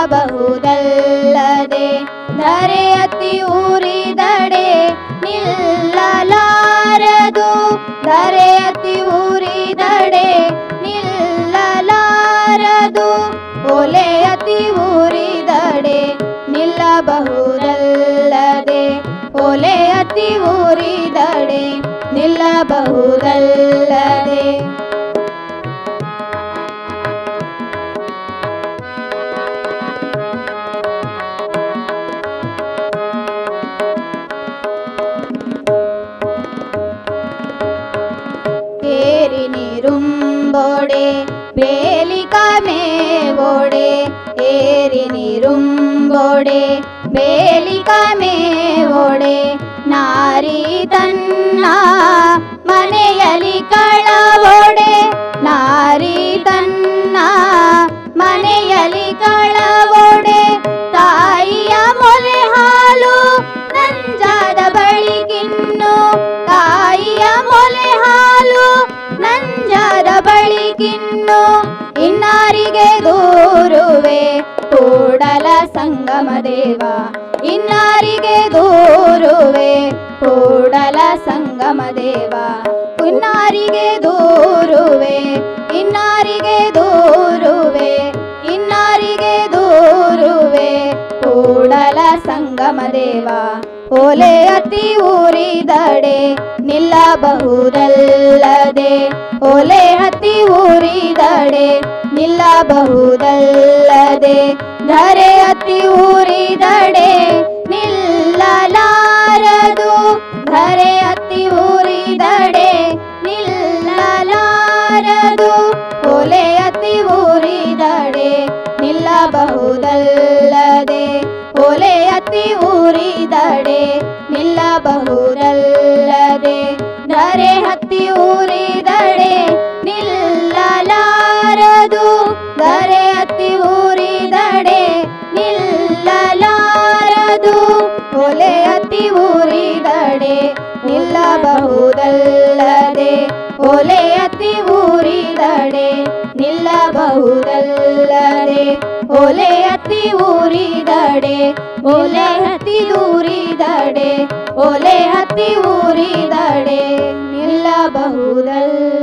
ನಿಲ್ಲಬಹುದಲ್ಲದೆ ಧರೆ ಅತಿ ಊರಿದಡೆ ನಿಲ್ಲಲಾರದು ಧರೆ ಅತಿ ಊರಿದಡೆ ನಿಲ್ಲಲಾರದು ಒಲೆ ಅತಿ ಊರಿದಡೆ ನಿಲ್ಲಬಹುದಲ್ಲದೆ ಒಲೆ ಅತಿ ಊರಿದಡೆ ನಿಲ್ಲಬಹುದಲ್ಲದೆ ಏರಿ ನೀರುಂಬೋಡೆ ಬೇಲಿಕ ಮೇವೋಡೆ ಏರಿ ನೀರುಂಬೋಡೆ ಬೇಲಿಕ ಮೇವೋಡೆ ನಾರಿ ತನ್ನ ಮನೆಯಲ್ಲಿ ಕಳವೋಡೆ ನಾರಿ ತನ್ನ ಮನೆಯಲ್ಲಿ ಕಳವೋಡೆ ತಾಯಿಯ ಮೊಲೆ ಹಾಲು ನಂಜಾದ ಬಳಿಗಿನ್ನು ತಾಯಿಯ ಮೊಲೆ ಹಾಲು ನಂಜಾದ ಬಳಿಗಿನ್ನು ಇನ್ನಾರಿಗೆ ದೂರುವೆ ಕೂಡಲ ಸಂಗಮ ದೇವ ಇನ್ನಾರಿಗೆ ದೂರುವೆ ಕೂಡಲ ಸಂಗಮ ದೇವ ಇನ್ನಾರಿಗೆ ದೂರುವೆ ಇನ್ನಾರಿಗೆ ದೂರುವೆ ಇನ್ನಾರಿಗೆ ದೂರುವೆ ಕೂಡಲ ಸಂಗಮ ದೇವ ಓಲೆ ಅತಿ ಊರಿದಡೆ ನಿಲ್ಲಬಹುದಲ್ಲದೆ ಓಲೆ ಅತಿ ಊರಿದಡೆ ನಿಲ್ಲಬಹುದಲ್ಲದೆ ಧರೆ ಅತಿ ಊರಿದಡೆ ನಿಲ್ಲಲಾರದು ಧರೆ ಅತಿ ಊರಿದಡೆ ನಿಲ್ಲಲಾರದು ಒಲೆ ಅತಿ ಊರಿದಡೆ ನಿಲ್ಲಬಹುದಲ್ಲದೆ ಒಲೆ ಅತಿ ಊರಿದಡೆ ನಿಲ್ಲಬಹುದಲ್ಲದೆ ಧರೆ ಹತ್ತಿ ಊರಿದಡೆ ನಿಲ್ಲಲಾರದು ಧರೆ ಹತ್ತಿ ಊರಿದಡೆ ನಿಲ್ಲಲಾರದು ಒಲೆ ಅತಿ ಊರಿದಡೆ ನಿಲ್ಲಬಹುದಲ್ಲದೆ ಒಲೆ ಅತಿ ಊರಿದಡೆ ನಿಲ್ಲಬಹುದಲ್ಲದೆ ಒಲೆ ಅತಿ ಊರಿದಡೆ ಒಲೆ ಹತ್ತಿ ದೂರಿದಡೆ ಒಲೆ ಹತ್ತಿ ಊರಿದಡೆ ನಿಲ್ಲಬಹುದಲ್ಲ